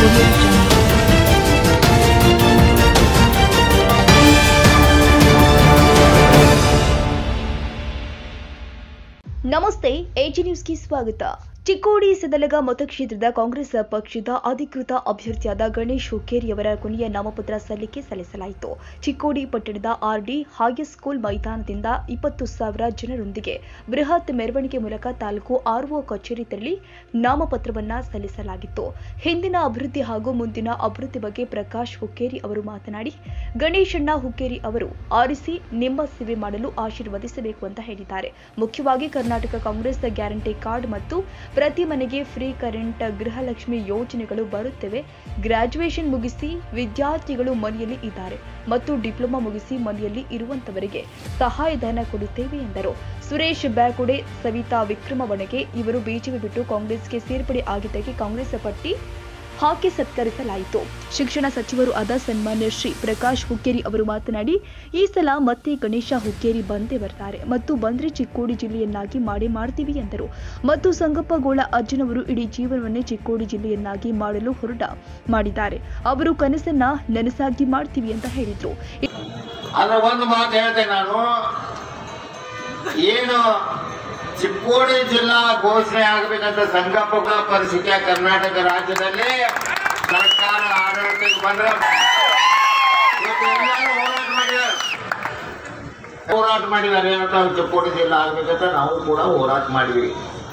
audio jungle. ನಮಸ್ತೆ AG ನ್ಯೂಸ್ಗೆ ಸ್ವಾಗತ ಚಿಕ್ಕೋಡಿ ಸದಲಗ ಮತಕ್ಷೇತ್ರದ ಕಾಂಗ್ರೆಸ್ ಪಕ್ಷದ ಅಧಿಕೃತ ಅಭ್ಯರ್ಥಿಯಾದ ಗಣೇಶ್ ಹುಕ್ಕೇರಿಯವರ ಕೊನೆಯ ನಾಮಪತ್ರ ಸಲ್ಲಿಕೆ ಸಲ್ಲಿಸಲಾಯಿತು ಚಿಕ್ಕೋಡಿ ಪಟ್ಟಣದ ಆರ್ಡಿ ಹೈಸ್ಕೂಲ್ ಮೈದಾನದಿಂದ ಇಪ್ಪತ್ತು ಸಾವಿರ ಜನರೊಂದಿಗೆ ಬೃಹತ್ ಮೆರವಣಿಗೆ ಮೂಲಕ ತಾಲೂಕು ಆರ್ಒ ಕಚೇರಿ ತೆರಳಿ ನಾಮಪತ್ರವನ್ನ ಸಲ್ಲಿಸಲಾಗಿತ್ತು ಹಿಂದಿನ ಅಭಿವೃದ್ಧಿ ಹಾಗೂ ಮುಂದಿನ ಅಭಿವೃದ್ಧಿ ಬಗ್ಗೆ ಪ್ರಕಾಶ್ ಹುಕ್ಕೇರಿ ಅವರು ಮಾತನಾಡಿ ಗಣೇಶಣ್ಣ ಹುಕ್ಕೇರಿ ಅವರು ಆರಿಸಿ ನಿಮ್ಮ ಸೇವೆ ಮಾಡಲು ಆಶೀರ್ವದಿಸಬೇಕು ಅಂತ ಹೇಳಿದ್ದಾರೆ ಮುಖ್ಯವಾಗಿ ಕರ್ನಾಟಕ ಕಾಂಗ್ರೆಸ್ ಗ್ಯಾರಂಟಿ ಕಾರ್ಡ್ ಮತ್ತು ಪ್ರತಿ ಮನೆಗೆ ಫ್ರೀ ಕರೆಂಟ್ ಗೃಹಲಕ್ಷ್ಮಿ ಯೋಜನೆಗಳು ಬರುತ್ತವೆ ಗ್ರಾಜುಯೇಷನ್ ಮುಗಿಸಿ ವಿದ್ಯಾರ್ಥಿಗಳು ಮನೆಯಲ್ಲಿ ಇದ್ದಾರೆ ಮತ್ತು ಡಿಪ್ಲೊಮಾ ಮುಗಿಸಿ ಮನೆಯಲ್ಲಿ ಇರುವಂತವರಿಗೆ ಸಹಾಯಧನ ಕೊಡುತ್ತೇವೆ ಎಂದರು ಸುರೇಶ್ ಬ್ಯಾಕುಡೆ ಸವಿತಾ ವಿಕ್ರಮವಣಗೆ ಇವರು ಬಿಜೆಪಿ ಬಿಟ್ಟು ಕಾಂಗ್ರೆಸ್ಗೆ ಸೇರ್ಪಡೆ ಆಗಿದ್ದಕ್ಕೆ ಕಾಂಗ್ರೆಸ್ ಪಟ್ಟಿ ಹಾಕಿ ಸತ್ಕರಿಸಲಾಯಿತು ಶಿಕ್ಷಣ ಸಚಿವರು ಆದ ಸನ್ಮಾನ್ಯ ಶ್ರೀ ಪ್ರಕಾಶ್ ಹುಕ್ಕೇರಿ ಅವರು ಮಾತನಾಡಿ ಈ ಸಲ ಮತ್ತೆ ಗಣೇಶ ಹುಕ್ಕೇರಿ ಬಂದೇ ಬರ್ತಾರೆ ಮತ್ತು ಬಂದ್ರೆ ಚಿಕ್ಕೋಡಿ ಜಿಲ್ಲೆಯನ್ನಾಗಿ ಮಾಡೇ ಮಾಡ್ತೀವಿ ಎಂದರು ಮತ್ತು ಸಂಗಪ್ಪಗೋಳ ಅಜ್ಜನವರು ಇಡೀ ಜೀವನವನ್ನೇ ಚಿಕ್ಕೋಡಿ ಜಿಲ್ಲೆಯನ್ನಾಗಿ ಮಾಡಲು ಹೊರಟ ಮಾಡಿದ್ದಾರೆ ಅವರು ಕನಸನ್ನ ನನಸಾಗಿ ಮಾಡ್ತೀವಿ ಅಂತ ಹೇಳಿದ್ರು ಆದ್ರೆ ಒಂದು ಮಾತು ಹೇಳ್ತೇನೆ ನಾನು ಏನು ಚಿಕ್ಕೋಡಿ ಜಿಲ್ಲಾ ಘೋಷಣೆ ಆಗಬೇಕಂತ ಸಂಗಪ್ಪಗಳ ಪರಿಸ್ಥಿತಿಯ ಕರ್ನಾಟಕ ರಾಜ್ಯದಲ್ಲಿ ಸರ್ಕಾರ ಆಡಳಿತಕ್ಕೆ ಬಂದ್ರೆ ಇವತ್ತು ಎಲ್ಲರೂ ಹೋರಾಟ ಮಾಡಿದ್ದಾರೆ ಹೋರಾಟ ಮಾಡಿದ್ದಾರೆ ಅಂತ ಚಿಕ್ಕೋಡಿ ಜಿಲ್ಲಾ ಆಗ್ಬೇಕಂತ ನಾವು ಕೂಡ ಹೋರಾಟ ಮಾಡಿದ್ವಿ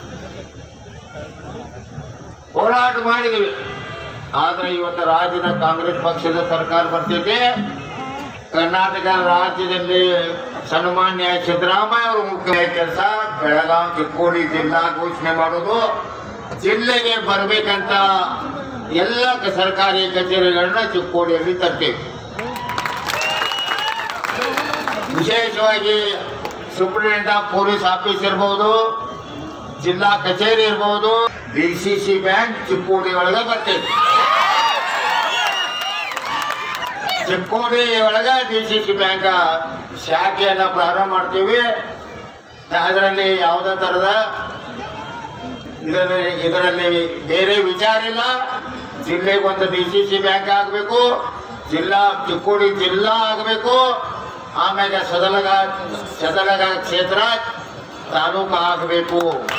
ಹೋರಾಟ ಮಾಡಿದ್ವಿ ಆದ್ರೆ ಇವತ್ತು ರಾಜ್ಯದ ಕಾಂಗ್ರೆಸ್ ಪಕ್ಷದ ಸರ್ಕಾರ ಬರ್ತೈತೆ ಕರ್ನಾಟಕ ರಾಜ್ಯದಲ್ಲಿ ಸನ್ಮಾನ್ಯ ಸಿದ್ದರಾಮಯ್ಯ ಅವರು ಮುಖ್ಯ ಕೆಲಸ ಬೆಳಗಾವಿ ಚಿಕ್ಕೋಡಿ ಜಿಲ್ಲಾ ಘೋಷಣೆ ಮಾಡೋದು ಜಿಲ್ಲೆಗೆ ಬರಬೇಕಂತ ಎಲ್ಲ ಕ- ಸರ್ಕಾರಿ ಕಚೇರಿಗಳನ್ನ ಚಿಕ್ಕೋಡಿಯಲ್ಲಿ ತರ್ತೇವೆ ವಿಶೇಷವಾಗಿ ಸೂಪರಿಂಟೆಂಡೆಂಟ್ ಆಫ್ ಪೊಲೀಸ್ ಆಫೀಸ್ ಇರ್ಬೋದು ಜಿಲ್ಲಾ ಕಚೇರಿ ಇರ್ಬೋದು D C C bank Chikkodi ಒಳಗೆ ಬರ್ತೇವೆ ಚಿಕ್ಕೋಡಿ ಒಳಗ ಡಿ ಸಿ ಸಿ ಬ್ಯಾಂಕ್ ಶಾಖೆಯನ್ನ ಪ್ರಾರಂಭ ಮಾಡ್ತೀವಿ ಅದರಲ್ಲಿ ಯಾವುದೇ ತರದ ಇದರಲ್ಲಿ ಇದರಲ್ಲಿ ಬೇರೆ ವಿಚಾರ ಇಲ್ಲ ಜಿಲ್ಲೆಗೆ ಒಂದು ಡಿ ಸಿ ಸಿ ಬ್ಯಾಂಕ್ ಆಗಬೇಕು ಜಿಲ್ಲಾ ಚಿಕ್ಕೋಡಿ ಜಿಲ್ಲಾ ಆಗಬೇಕು ಆಮೇಲೆ ಸದಲಗ ಸದಲಗ ಕ್ಷೇತ್ರ ತಾಲೂಕು ಆಗಬೇಕು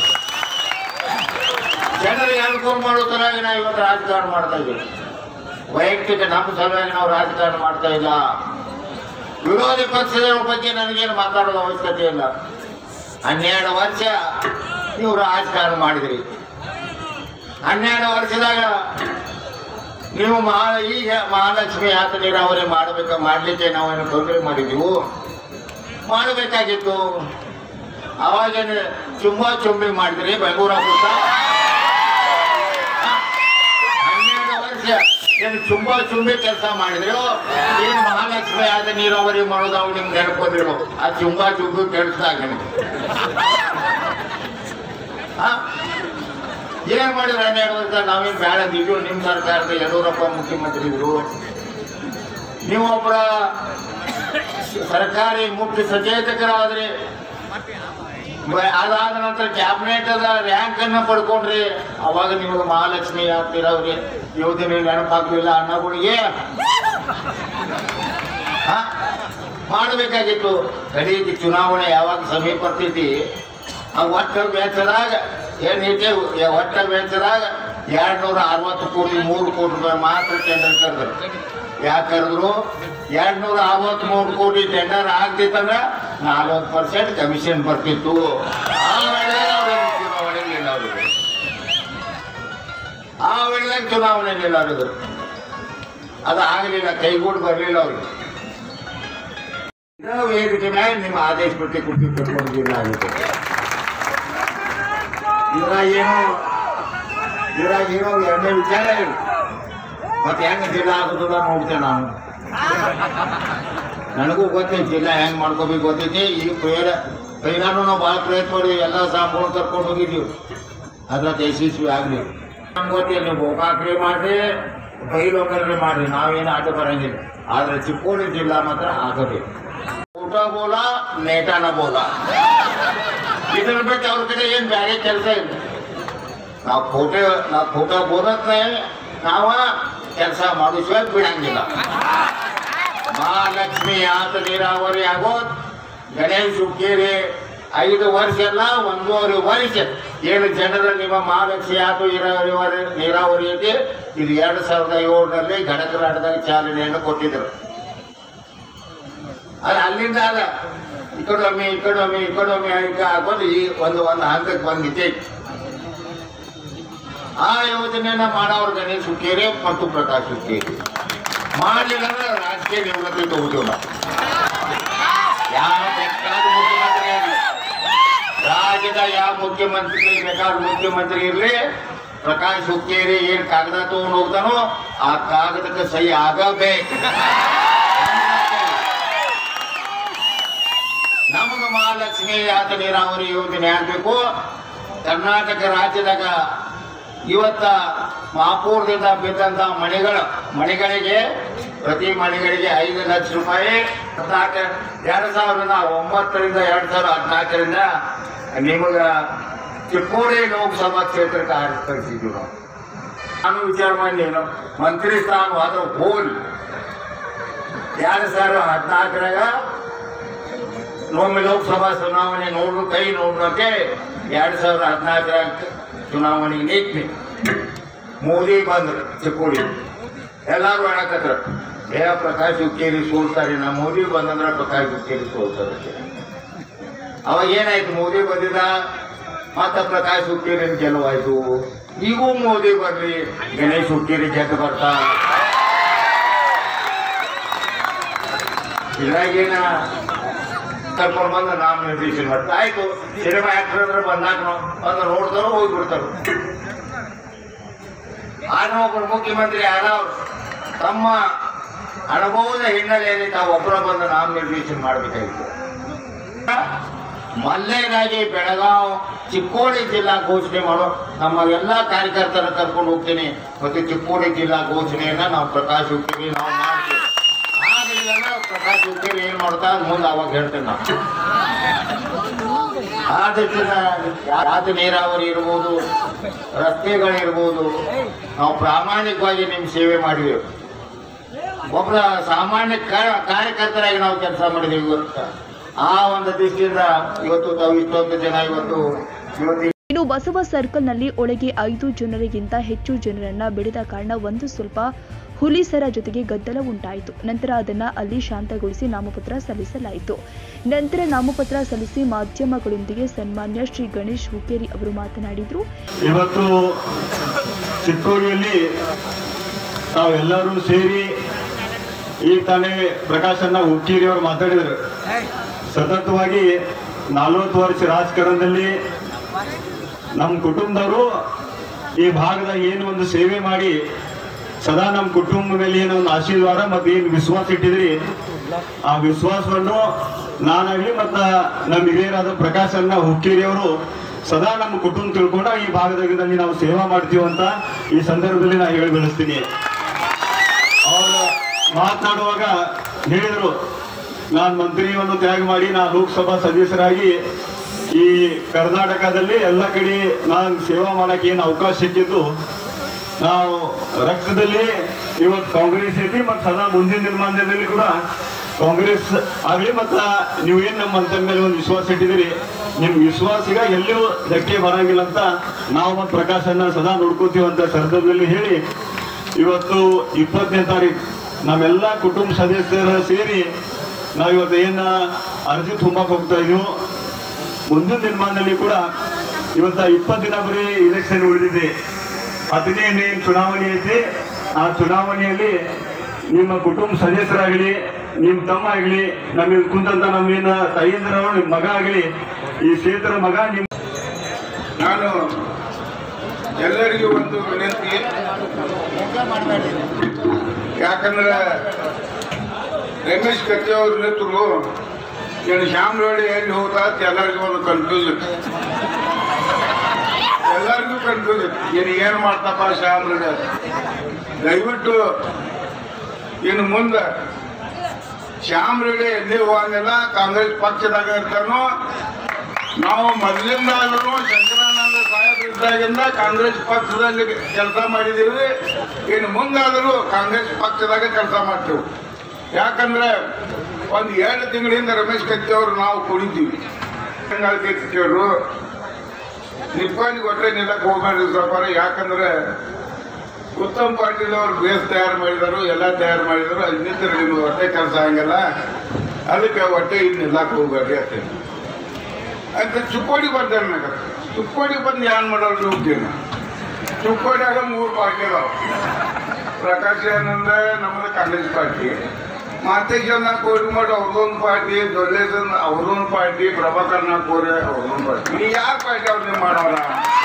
ಜನರಿಗೆ ಅನುಕೂಲ ಮಾಡೋ ತರಾಗಿ ನಾವು ಇವತ್ತು ರಾಜಕಾರಣ ಮಾಡ್ತಾ ಇದ್ದೀವಿ ವೈಯಕ್ತಿಕ ನಮ್ಮ ಸಲುವಾಗಿ ನಾವು ರಾಜಕಾರಣ ಮಾಡ್ತಾ ಇಲ್ಲ ವಿರೋಧಿ ಪಕ್ಷದವ್ರ ಬಗ್ಗೆ ನನಗೇನು ಮಾತಾಡೋದು ಅವಶ್ಯಕತೆ ಇಲ್ಲ ಹನ್ನೆರಡು ವರ್ಷ ನೀವು ರಾಜಕಾರಣ ಮಾಡಿದ್ರಿ ಹನ್ನೆರಡು ವರ್ಷದಾಗ ನೀವು ಮಹಾ ಈಗ ಮಹಾಲಕ್ಷ್ಮಿ ಯಾತ ನೀರಾವರಿ ಮಾಡಬೇಕ ಮಾಡ್ಲಿಕ್ಕೆ ನಾವೇನು ತೊಂದರೆ ಮಾಡಿದ್ದೀವು ಮಾಡಬೇಕಾಗಿತ್ತು ಅವಾಗೇನು ಚುಂಬ ಚುಂಬಿ ಮಾಡಿದ್ರಿ ಬೆಂಗಳೂರ ಸುತ್ತ ಹನ್ನೆರಡು ವರ್ಷ ಏನು ಚುಂಬ ಚುಂಬಿ ಕೆಲಸ ಮಾಡಿದ್ರು ಏನು ಮಹಾಲಕ್ಷ್ಮಿ ಆದ ನೀರಾವರಿ ಮಾಡೋದು ಅವು ನಿಮ್ಗೆ ನೆನಪಂದ್ರು ಆ ಚುಂಬ ಚುಂಬಿ ಕೆಲಸದಾಗ ನಿಮ್ಗೆ ಆ? ಏನ್ ಮಾಡಿದ್ರು ಹನ್ನೆರಡು ವರ್ಷ ನಾವೇನು ಬೇಡ ಅಂದಿದ್ವು ನಿಮ್ಮ ಸರ್ಕಾರದ ಯಡಿಯೂರಪ್ಪ ಮುಖ್ಯಮಂತ್ರಿ ಇದ್ರು ನೀವೊಬ್ಬರ ಸರ್ಕಾರಿ ಮುಖ್ಯ ಸಚೇತಕರಾದ್ರಿ ಬ- ಅದಾದ ನಂತರ ಕ್ಯಾಬಿನೆಟ್ ಅದ ರ್ಯಾಂಕ್ ಅನ್ನ ಪಡ್ಕೊಂಡ್ರಿ ಅವಾಗ ನಿಮಗೆ ಮಹಾಲಕ್ಷ್ಮಿ ಆಗ್ತಿರವ್ರಿ ಯೋಜನೆ ನೆನಪಾಗ್ಲಿಲ್ಲ ಅನ್ನಗಳಿಗೆ ಆ? ಮಾಡಬೇಕಾಗಿತ್ತು ಕಡೆಗೆ ಚುನಾವಣೆ ಯಾವಾಗ ಸಮೀಪ ಬರ್ತೈತಿ ಆ ಒಟ್ಟ ವೆಚ್ಚದಾಗ ಏನೈತೆ ಒಟ್ಟ ವೆಚ್ಚದಾಗ ಎರಡ್ ನೂರ ಅರವತ್ತು ಕೋಟಿ ಮೂರು ಕೋಟಿ ರೂಪಾಯಿ ಮಾತ್ರ ಟೆಂಡರ್ ಕರೆದ್ರು ಯಾಕೆ ಕರೆದ್ರು ಎರಡ್ ನೂರ ಅರವತ್ತ್ ಮೂರು ಕೋಟಿ ಟೆಂಡರ್ ಆಗ್ತಿತ್ತಂದ್ರ ನಲ್ವತ್ತು ಪರ್ಸೆಂಟ್ ಕಮಿಷನ್ ಬರ್ತಿತ್ತು ಆ ವೇಳೆಗೆ ಅವ್ರಿಗೆ ಚುನಾವಣೆ ನಿಲ್ಲವ್ರಿಗೆ ಆ ವೇಳೆಗೆ ಚುನಾವಣೆ ನಿಲ್ಲವ್ರಿದ್ರು ಅದು ಆಗಲಿಲ್ಲ ಕೈಗೂಡ್ ಬರಲಿಲ್ಲ ಅವ್ರಿಗೆ ಇದೇ ವೇದಿಕೆ ಮೇಲೆ ನಿಮ್ಮ ಆದೇಶ ಪಟ್ಟಿ ಕುಟ್ಟಿ ಕಟ್ಕೊಂಡಿಲ್ಲ ಆಗುತ್ತೆ ಇದ್ರಾಗ ಏನು ಇದ್ರಾಗ ಏನೋ ಎರಡನೇ ವಿಚಾರ ಇಲ್ಲ ಮತ್ತೆ ಹೆಂಗ ಜಿಲ್ಲಾ ಆಗುದಿಲ್ಲ ನೋಡ್ತೇನೆ ನಾನು ನನಗೂ ಗೊತ್ತೈತಿ ಜಿಲ್ಲಾ ಹೆಂಗ್ ಮಾಡ್ಕೋಬೇಕು ಗೊತ್ತೈತಿ ಈ ಪೇರ ಪೈಲಾನು ನಾವು ಭಾಳ ಪ್ರಯತ್ನ ಮಾಡಿ ಎಲ್ಲ ಸಾಂಬಳು ಕರ್ಕೊಂಡು ಹೋಗಿದ್ದೀವಿ ಅದ್ರಾಗ ಯಶಸ್ವಿ ಆಗ್ಲಿ ನಮ್ಗೆ ಗೊತ್ತಿಲ್ಲ ನೀವು ಗೋಕಾಕ್ರಿ ಮಾಡ್ರಿ ಬೈಲೋಕಲ್ರಿ ಮಾಡ್ರಿ ನಾವೇನು ಆಟ ಬರಂಗಿಲ್ಲ ಆದ್ರೆ ಚಿಕ್ಕೋಡಿ ಜಿಲ್ಲಾ ಮಾತ್ರ ಆಗಬೇಕು ಊಟ ಬೋಲ ನೇಟಾನ ಬೋಲ ಇದ್ರ ಬಿಟ್ಟು ಅವ್ರ ಕಡೆ ಏನ್ ಬೇರೆ ಕೆಲಸ ಇಲ್ಲ ನಾವು ಫೋಟೋ ನಾವು ಫೋಟೋ ಬೋಲತ್ ನಾವ ಕೆಲಸ ಮಾಡಿಸುವ ಬಿಡಂಗಿಲ್ಲ ಮಹಾಲಕ್ಷ್ಮಿ ಆತ ನೀರಾವರಿ ಆಗೋದ್ ಗಣೇಶ್ ಹುಕ್ಕೇರಿ ಐದು ವರ್ಷ ಅಲ್ಲ ಒಂದೂವರೆ ವರ್ಷ ಏನು ಜನರ ನಿಮ್ಮ ಮಹಾಲಕ್ಷ್ಮಿ ಆತು ನೀರಾವರಿ ನೀರಾವರಿ ಐತಿ ಇದು ಎರಡ್ ಸಾವಿರದ ಏಳರಲ್ಲಿ ಗಡಕರಾಟದಾಗ ಚಾಲನೆಯನ್ನು ಕೊಟ್ಟಿದ್ರು ಅದು ಅಲ್ಲಿಂದ ಅದ ಇಕಡೊಮ್ಮೆ ಇಕಡೊಮ್ಮೆ ಇಕಡೊಮ್ಮೆ ಈಗ ಆಗೋದು ಈ ಒಂದು ಒಂದು ಹಂತಕ್ಕೆ ಬಂದಿದೆ ಆ ಯೋಜನೆಯನ್ನ ಮಾಡೋರು ಗಣೇಶ್ ಹುಕ್ಕೇರಿ ಮತ್ತು ಪ್ರಕಾಶ್ ಹುಕ್ಕೇರಿ ಮಾಡಲಿಲ್ಲ ಅಂದ್ರೆ ರಾಜಕೀಯ ನಿವೃತ್ತಿ ತಗೋತೀವಿ ನಾವು ಯಾವ ಬೇಕಾದ ಮುಖ್ಯಮಂತ್ರಿ ಆಗಲಿ ರಾಜ್ಯದ ಯಾವ ಮುಖ್ಯಮಂತ್ರಿ ಬೇಕಾದ ಮುಖ್ಯಮಂತ್ರಿ ಇರಲಿ ಪ್ರಕಾಶ್ ಹುಕ್ಕೇರಿ ಏನ್ ಕಾಗದ ತಗೊಂಡು ಹೋಗ್ತಾನೋ ಆ ಕಾಗದಕ್ಕೆ ಸಹಿ ಆಗಬೇಕು ನಮಗೆ ಮಹಾಲಕ್ಷ್ಮಿ ಯಾತ ನೀರಾವರಿ ಯೋಜನೆ ಆಗ್ಬೇಕು ಕರ್ನಾಟಕ ರಾಜ್ಯದಾಗ ಇವತ್ತ ಮಹಾಪೂರ್ದಿಂದ ಬಿದ್ದಂತ ಮನೆಗಳ ಮನೆಗಳಿಗೆ ಪ್ರತಿ ಮನೆಗಳಿಗೆ ಐದು ಲಕ್ಷ ರೂಪಾಯಿ ಹದಿನಾಲ್ಕು ಎರಡು ಸಾವಿರದ ಒಂಬತ್ತರಿಂದ ಎರಡು ಸಾವಿರದ ಹದಿನಾಲ್ಕರಿಂದ ನಿಮಗ ಚಿಕ್ಕೋಡಿ ಲೋಕಸಭಾ ಕ್ಷೇತ್ರಕ್ಕೆ ಆರಿಸ್ಕಳಿಸಿದ್ವಿ ನಾವು ನಾನು ವಿಚಾರ ಮಾಡಿ ಮಂತ್ರಿ ಸ್ಥಾನ ಹೋದ್ರೆ ಹೋಗ್ಲಿ ಎರಡು ಸಾವಿರದ ಹದಿನಾಲ್ಕರಾಗ ಒಮ್ಮೆ ಲೋಕಸಭಾ ಚುನಾವಣೆ ನೋಡ್ರು ಕೈ ನೋಡ್ರು ಅಂತ ಎರಡ್ ಸಾವಿರದ ಹದಿನಾಲ್ಕರ ಚುನಾವಣೆಗೆ ನಿಂತ್ನಿ ಮೋದಿ ಬಂದ್ರು ಚಿಕ್ಕೋಡಿ ಎಲ್ಲಾರು ಹೇಳಕತ್ರ ಏ ಪ್ರಕಾಶ್ ಹುಕ್ಕೇರಿ ಸೋಲ್ತಾರೆ ನಾ ಮೋದಿ ಬಂದಂದ್ರ ಪ್ರಕಾಶ್ ಹುಕ್ಕೇರಿ ಸೋಲ್ತಾರೆ ಅವಾಗ ಏನಾಯ್ತು ಮೋದಿ ಬಂದಿದ್ದ ಮತ್ತ ಪ್ರಕಾಶ್ ಹುಕ್ಕೇರಿ ಗೆಲುವಾಯ್ತು ಈಗೂ ಮೋದಿ ಬರ್ಲಿ ಗಣೇಶ್ ಹುಕ್ಕೇರಿ ಗೆದ್ದು ಬರ್ತಾ ಇದ್ರಾಗೇನ ಕರ್ಕೊಂಡು ಬಂದು ನಾಮಿನೇಷನ್ ಮಾಡ್ತಾರೆ ಆಯ್ತು ಸಿನಿಮಾ ಆಕ್ಟರ್ ಅಂದ್ರೆ ಬಂದಾಗ ಬಂದು ನೋಡ್ತಾರೋ ಹೋಗ್ಬಿಡ್ತಾರೋ ಆಗ ಒಬ್ಬರು ಮುಖ್ಯಮಂತ್ರಿ ಯಾರವ್ರು ತಮ್ಮ ಅನುಭವದ ಹಿನ್ನೆಲೆಯಲ್ಲಿ ತಾವು ಒಬ್ಬರ ಬಂದು ನಾಮಿನೇಷನ್ ಮಾಡಬೇಕಾಗಿತ್ತು ಮಲ್ಲೇಗಾಗಿ ಬೆಳಗಾವ್ ಚಿಕ್ಕೋಡಿ ಜಿಲ್ಲಾ ಘೋಷಣೆ ಮಾಡೋ ನಮ್ಮ ಎಲ್ಲಾ ಕಾರ್ಯಕರ್ತರ ಕರ್ಕೊಂಡು ಹೋಗ್ತೀನಿ ಮತ್ತೆ ಚಿಕ್ಕೋಡಿ ಜಿಲ್ಲಾ ಘೋಷಣೆಯನ್ನ ನಾವು ಪ್ರಕಾಶ್ ಹೋಗ್ತೀವಿ ನಾವು ಮಾಡ್ತೀವಿ ಆಗಲಿಲ್ಲ ಅಂದ್ರೆ ಪ್ರಕಾಶ್ ಹುಕ್ಕೇರಿ ಏನ್ ಮಾಡ್ತಾ ಮುಂದೆ ಅವಾಗ ಹೇಳ್ತೇನೆ ನಾವು ಆದಕ್ಕಿಂತ ಯಾತ ನೀರಾವರಿ ಇರ್ಬೋದು ರಸ್ತೆಗಳಿರ್ಬೋದು ನಾವು ಪ್ರಾಮಾಣಿಕವಾಗಿ ನಿಮ್ ಸೇವೆ ಮಾಡಿದೆವು ಒಬ್ಬರ ಸಾಮಾನ್ಯ ಕಾ- ಕಾರ್ಯಕರ್ತರಾಗಿ ನಾವು ಕೆಲಸ ಮಾಡಿದೀವಿ ಇವತ್ತು ಆ ಒಂದು ದೃಷ್ಟಿಯಿಂದ ಇವತ್ತು ತಾವು ಇಷ್ಟೊಂದು ಜನ ಇವತ್ತು ಇವತ್ತು ಇನ್ನು ಬಸವ ಸರ್ಕಲ್ನಲ್ಲಿ ಒಳಗೆ ಐದು ಜನರಿಗಿಂತ ಹೆಚ್ಚು ಜನರನ್ನ ಬಿಡದ ಕಾರಣ ಒಂದು ಸ್ವಲ್ಪ ಹುಲಿಸರ ಜೊತೆಗೆ ಗದ್ದಲ ಉಂಟಾಯಿತು ನಂತರ ಅದನ್ನ ಅಲ್ಲಿ ಶಾಂತಗೊಳಿಸಿ ನಾಮಪತ್ರ ಸಲ್ಲಿಸಲಾಯಿತು ನಂತರ ನಾಮಪತ್ರ ಸಲ್ಲಿಸಿ ಮಾಧ್ಯಮಗಳೊಂದಿಗೆ ಸನ್ಮಾನ್ಯ ಶ್ರೀ ಗಣೇಶ್ ಹುಕ್ಕೇರಿ ಅವರು ಮಾತನಾಡಿದ್ರು ಇವತ್ತು ಚಿಕ್ಕೋಡಿಯಲ್ಲಿ ತಾವೆಲ್ಲರೂ ಸೇರಿ ಈಗ ತಾನೇ ಪ್ರಕಾಶನ್ನ ಹುಕ್ಕೇರಿ ಅವರು ಮಾತಾಡಿದರು ಸತತವಾಗಿ ನಲವತ್ತು ವರ್ಷ ರಾಜಕಾರಣದಲ್ಲಿ ನಮ್ಮ ಕುಟುಂಬದವರು ಈ ಭಾಗದ ಏನು ಒಂದು ಸೇವೆ ಮಾಡಿ ಸದಾ ನಮ್ಮ ಕುಟುಂಬ ಮೇಲೆ ಏನೋ ಒಂದು ಆಶೀರ್ವಾದ ಮತ್ತು ಏನು ವಿಶ್ವಾಸ ಇಟ್ಟಿದ್ರಿ ಆ ವಿಶ್ವಾಸವನ್ನು ನಾನಾಗಲಿ ಮತ್ತು ನಮ್ಮ ಹಿರಿಯರಾದ ಪ್ರಕಾಶನ್ನ ಹುಕ್ಕೇರಿ ಅವರು ಸದಾ ನಮ್ಮ ಕುಟುಂಬ ತಿಳ್ಕೊಂಡು ಈ ಭಾಗದಲ್ಲಿ ನಾವು ಸೇವಾ ಮಾಡ್ತೀವಿ ಅಂತ ಈ ಸಂದರ್ಭದಲ್ಲಿ ನಾನು ಹೇಳಿ ಬೆಳೆಸ್ತೀನಿ ಅವರು ಮಾತನಾಡುವಾಗ ಹೇಳಿದರು ನಾನು ಮಂತ್ರಿಯನ್ನು ತ್ಯಾಗ ಮಾಡಿ ನಾನು ಲೋಕಸಭಾ ಸದಸ್ಯರಾಗಿ ಈ ಕರ್ನಾಟಕದಲ್ಲಿ ಎಲ್ಲ ಕಡೆ ನಾನು ಸೇವಾ ಮಾಡಕ್ಕೆ ಏನು ಅವಕಾಶ ಸಿಕ್ಕಿದ್ದು ನಾವು ರಕ್ತದಲ್ಲಿ ಇವತ್ತು ಕಾಂಗ್ರೆಸ್ ಐತಿ ಮತ್ತು ಸದಾ ಮುಂದಿನ ನಿರ್ಮಾಣದಲ್ಲಿ ಕೂಡ ಕಾಂಗ್ರೆಸ್ ಆಗಲಿ ಮತ್ತು ನೀವು ಏನು ನಮ್ಮ ಮಂತ್ರ ಮೇಲೆ ಒಂದು ವಿಶ್ವಾಸ ಇಟ್ಟಿದ್ದೀರಿ ನಿಮ್ಮ ವಿಶ್ವಾಸಿಗ ಎಲ್ಲಿಯೂ ಧಕ್ಕೆ ಬರಂಗಿಲ್ಲ ಅಂತ ನಾವು ಮತ್ತು ಪ್ರಕಾಶನ್ನ ಸದಾ ನೋಡ್ಕೋತೀವಿ ಅಂತ ಸಂದರ್ಭದಲ್ಲಿ ಹೇಳಿ ಇವತ್ತು ಇಪ್ಪತ್ತನೇ ತಾರೀಕು ನಮ್ಮೆಲ್ಲ ಕುಟುಂಬ ಸದಸ್ಯರ ಸೇರಿ ನಾವು ಇವತ್ತು ಏನ ಅರ್ಜಿ ತುಂಬಕ್ಕೆ ಹೋಗ್ತಾ ಇದೀವಿ ಮುಂದಿನ ನಿರ್ಮಾಣದಲ್ಲಿ ಕೂಡ ಇವತ್ತ ಇಪ್ಪತ್ತು ದಿನ ಬರೀ ಇಲೆಕ್ಷನ್ ಉಳಿದಿದೆ ಹದಿನೈದನೇ ಚುನಾವಣೆ ಐತಿ ಆ ಚುನಾವಣೆಯಲ್ಲಿ ನಿಮ್ಮ ಕುಟುಂಬ ಸದಸ್ಯರಾಗಲಿ ನಿಮ್ಮ ತಮ್ಮ ಆಗಲಿ ನಮಗೆ ಕುಂತಂತ ನಮ್ಮೇನ ತಾಯಿಯಂದ್ರ ನಿಮ್ಮ ಮಗ ಆಗಲಿ ಈ ಕ್ಷೇತ್ರ ಮಗ ನಿಮ್ಮ ನಾನು ಎಲ್ಲರಿಗೂ ಒಂದು ವಿನಂತಿ ಯಾಕಂದ್ರೆ ರಮೇಶ್ ಕತ್ತಿ ಅವ್ರ ನಿಂತರು ಏನು ಶ್ಯಾಮಲವಾಡಿ ಎಲ್ಲಿ ಹೋಗ್ತಾ ಅಂತ ಎಲ್ಲರಿಗೂ ಒಂದು ಕನ್ಫ್ಯೂಸ್ ಎಲ್ಲರಿಗೂ ಕನ್ಫ್ಯೂಸ್ ಏನು ಏನು ಮಾಡ್ತಪ್ಪ ಶ್ಯಾಮಲವಾಡಿ ಅಂತ. ದಯವಿಟ್ಟು ಇನ್ನು ಮುಂದೆ ಶ್ಯಾಮಲವಾಡಿ ಎಲ್ಲಿ ಹೋಗಂಗಿಲ್ಲ ಕಾಂಗ್ರೆಸ್ ಪಕ್ಷದಾಗ ಇರ್ತಾನೋ ನಾವು ಮೊದಲಿಂದಾದ್ರೂ ಶಂಕರಾನಂದ ಸಾಹೇಬ್ ಇದ್ದಾಗಿಂದ ಕಾಂಗ್ರೆಸ್ ಪಕ್ಷದಲ್ಲಿ ಕೆಲಸ ಮಾಡಿದೀವಿ ಇನ್ನು ಮುಂದಾದರೂ ಕಾಂಗ್ರೆಸ್ ಪಕ್ಷದಾಗ ಕೆಲಸ ಮಾಡ್ತೇವೆ ಯಾಕಂದ್ರೆ ಒಂದು ಎರಡು ತಿಂಗಳಿಂದ ರಮೇಶ್ ಕತ್ತಿ ಅವರು ನಾವು ಕುಡಿತೀವಿ ಕೇಳಿದ್ರು ನಿಪ್ಪಾಣಿಗೆ ಹೊಟ್ಟೆ ನಿಲ್ಲಕ್ಕೆ ಹೋಗ್ಬೇಡ್ರಿ ಸ್ವಲ್ಪ ಯಾಕಂದ್ರೆ ಉತ್ತಮ್ ಪಾಟೀಲ್ ಅವರು ಬೇಸ್ ತಯಾರು ಮಾಡಿದರು ಎಲ್ಲ ತಯಾರು ಮಾಡಿದರು ಅಲ್ಲಿ ನಿಂತ್ರೆ ನಿಮ್ಗೆ ಹೊಟ್ಟೆ ಕೆಲಸ ಹಂಗಲ್ಲ ಅದಕ್ಕೆ ಹೊಟ್ಟೆ ಇಲ್ಲಿ ನಿಲ್ಲಕ್ಕೆ ಹೋಗ್ಬೇಡ್ರಿ ಅಂತ ಅಂತ ಚುಕ್ಕೋಡಿ ಬಂದ ಚುಕ್ಕೋಡಿ ಬಂದು ಏನ್ ಮಾಡೋರು ಹೋಗ್ತೀನಿ ಚುಕ್ಕೋಡಿಯಾಗ ಮೂರು ಪಾರ್ಟಿ ಅದಾವ ಪ್ರಕಾಶ್ ಆನಂದ ನಮ್ಮದು ಕಾಂಗ್ರೆಸ್ ಪಾರ್ಟಿ ಮಾತೇಶನ್ನ ಕೋಡಿಮಠ ಅವ್ರದೊಂದು ಪಾರ್ಟಿ ದೊಲ್ಲೇಸನ್ ಅವ್ರದೊಂದು ಪಾರ್ಟಿ ಪ್ರಭಾಕರ್ನ ಕೋರೆ ಅವ್ರದೊಂದು ಪಾರ್ಟಿ ಈ ಯಾರ ಪಾರ್ಟಿ ಅವ್ರನ್ನೇ ಮಾಡೋರ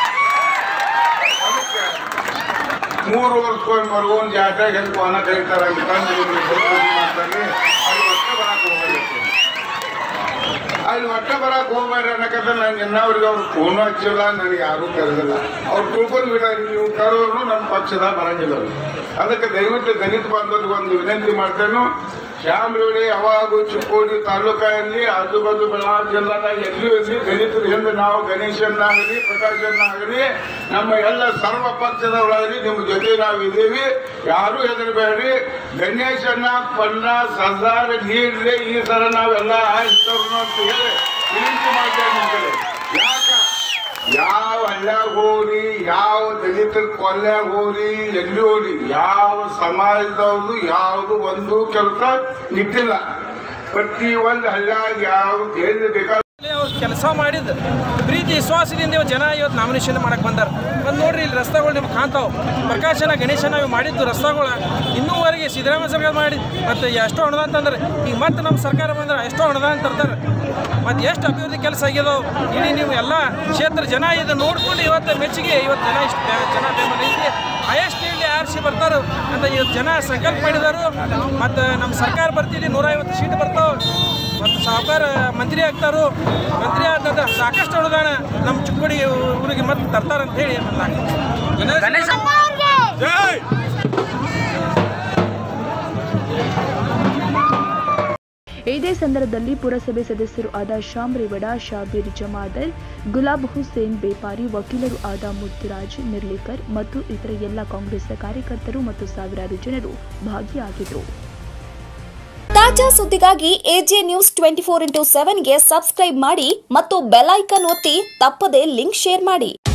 ಅದಕ್ಕೆ ಮೂರು ವರ್ಷಕ್ಕೊಮ್ಮೆ ಬರುವೊಂದು ಜಾತ್ರೆಗೆ ಹೆಲ್ಪ್ ಅನ್ನ ಕರೀತಾರೆ ಅಂತಂದು ನಿಮ್ಗೆ ಪ್ರಪೋಸ್ ಮಾಡ್ತಾರೆ ಅಲ್ಲಿ ಒಟ್ಟೆ ಬರಕ್ಕೆ ಹೋಗಬೇಕು ಅಲ್ಲಿ ಒಟ್ಟೆ ಬರಕ್ಕೆ ಹೋಗ್ಬೇಡ್ರಿ ಅನ್ನಕತ್ತ ನಾನು ಇನ್ನವ್ರಿಗೆ ಅವ್ರು ಫೋನ್ ಹಚ್ಚಿಲ್ಲ ನನಗೆ ಯಾರೂ ಕರೆದಿಲ್ಲ ಅವ್ರು ತಿಳ್ಕೊಂಡು ಬಿಡಾರಿ ನೀವು ಕರೋರು ನಮ್ಮ ಪಕ್ಷದ ಬರಂಗಿಲ್ಲ ಅವ್ರು. ಅದಕ್ಕೆ ದಯವಿಟ್ಟು ದಲಿತ ಬಾಂಧವ್ರಿಗೆ ಒಂದು ವಿನಂತಿ ಮಾಡ್ತೇನೆ ಶ್ಯಾಮಲೋಡಿ ಯಾವಾಗೂ ಚಿಕ್ಕೋಡಿ ತಾಲೂಕಲ್ಲಿ ಆಜುಬಾಜು ಬೆಳಗಾವಿ ಜಿಲ್ಲಾದಾಗ ಎಲ್ಲೂ ಇರಲಿ ದಲಿತರು ಹಿಂದೆ ನಾವು ಗಣೇಶನ್ನಾಗಲಿ ಪ್ರಕಾಶನ್ನಾಗಲಿ ನಮ್ಮ ಎಲ್ಲ ಸರ್ವ ಪಕ್ಷದವರಾಗಲಿ ನಿಮ್ಮ ಜೊತೆ ನಾವು ಇದ್ದೀವಿ ಯಾರು ಹೆದರಬೇಡ್ರಿ ಗಣೇಶನ್ನ ಪನ್ನ ಸರ್ದಾರ ನೀಡ್ರಿ ಈ ಸಲ ನಾವೆಲ್ಲ ಆಯ್ತವ್ರು ಅಂತ ಹೇಳಿ ವಿನಂತಿ ಮಾಡ್ತೇವೆ ನಿಮ್ಗೆ ಯಾಕ ಯಾವ ಹಳ್ಳ್ಯಾಗ ಹೋಗ್ರಿ ಯಾವ ದಲಿತರ ಕೊಲ್ಯಾಗ ಹೋಗ್ರಿ ಎಲ್ಲಿ ಹೋಗ್ರಿ ಯಾವ ಸಮಾಜದವ್ರು ಯಾವುದು ಒಂದು ಕೆಲಸ ನಿಂತಿಲ್ಲ ಪ್ರತಿ ಒಂದು ಹಳ್ಳ್ಯಾಗ ಯಾವ್ದು ಎಲ್ಲಿ ಬೇಕಾದ ಅವ್ರು ಕೆಲಸ ಮಾಡಿದ ಪ್ರೀತಿ ವಿಶ್ವಾಸದಿಂದ ಇವ್ ಜನ ಇವತ್ತು ನಾಮಿನೇಷನ್ ಮಾಡಕ್ ಬಂದಾರ ಬಂದು ನೋಡ್ರಿ ಇಲ್ಲಿ ರಸ್ತೆಗಳು ನಿಮ್ಗೆ ಕಾಣ್ತಾವ ಪ್ರಕಾಶನ ಗಣೇಶನ ಇವು ಮಾಡಿದ್ದು ರಸ್ತೆಗಳು ಇನ್ನೂವರೆಗೆ ಸಿದ್ದರಾಮಯ್ಯ ಸರ್ಕಾರ ಮಾಡಿ ಮತ್ತು ಎಷ್ಟೋ ಅನುದಾನ ತಂದ್ರೆ ಈಗ ಮತ್ತೆ ನಮ್ಮ ಸರ್ಕಾರ ಬಂದ್ರೆ ಎಷ್ಟೋ ಅನುದಾನ ತರ್ತಾರೆ ಮತ್ತು ಎಷ್ಟು ಅಭಿವೃದ್ಧಿ ಕೆಲಸ ಆಗ್ಯದವು ಇಡೀ ನೀವು ಎಲ್ಲ ಕ್ಷೇತ್ರ ಜನ ಇದು ನೋಡ್ಕೊಂಡು ಇವತ್ತು ಮೆಚ್ಚುಗೆ ಇವತ್ತು ಜನ ಇಷ್ಟು ಬೆ- ಜನ ಬೆಂಬಲ ಐತಿ ಹೈಯೆಸ್ಟ್ ಇಲ್ಲಿ ಆರಿಸಿ ಬರ್ತಾರೆ ಅಂತ ಇವತ್ತು ಜನ ಸಂಕಲ್ಪ ಮಾಡಿದಾರು ಮತ್ತು ನಮ್ಮ ಸರ್ಕಾರ ಬರ್ತಿದೆ ನೂರೈವತ್ತು ಸೀಟ್ ಬರ್ತಾವೆ ಮತ್ತು ಸಾವುಕಾರ ಮಂತ್ರಿ ಆಗ್ತಾರು ಮಂತ್ರಿ ಆದ ಸಾಕಷ್ಟು ಅನುದಾನ ನಮ್ಮ ಚಿಕ್ಕೋಡಿ ಊರಿಗೆ ಮತ್ತೆ ತರ್ತಾರಂತ ಹೇಳಿ ಗಣೇಶ ಇದೇ ಸಂದರ್ಭದಲ್ಲಿ ಪುರಸಭೆ ಸದಸ್ಯರು ಆದ ಶ್ಯಾಮ್ ರೇವಡ ಶಾಬೀರ್ ಜಮಾದರ್ ಗುಲಾಬ್ ಹುಸೇನ್ ಬೇಪಾರಿ ವಕೀಲರು ಆದ ಮುತ್ತುರಾಜ್ ನಿರ್ಲಿಕರ್ ಮತ್ತು ಇತರ ಎಲ್ಲ ಕಾಂಗ್ರೆಸ್ ಕಾರ್ಯಕರ್ತರು ಮತ್ತು ಸಾವಿರಾರು ಜನರು ಭಾಗಿಯಾಗಿದ್ದರು ತಾಜಾ ಸುದ್ದಿಗಾಗಿ AJ news twenty four into ಸೆವೆನ್ಗೆ ಸಬ್ಸ್ಕ್ರೈಬ್ ಮಾಡಿ ಮತ್ತು ಬೆಲ್ ಐಕನ್ ಒತ್ತಿ ತಪ್ಪದೇ ಲಿಂಕ್ ಶೇರ್ ಮಾಡಿ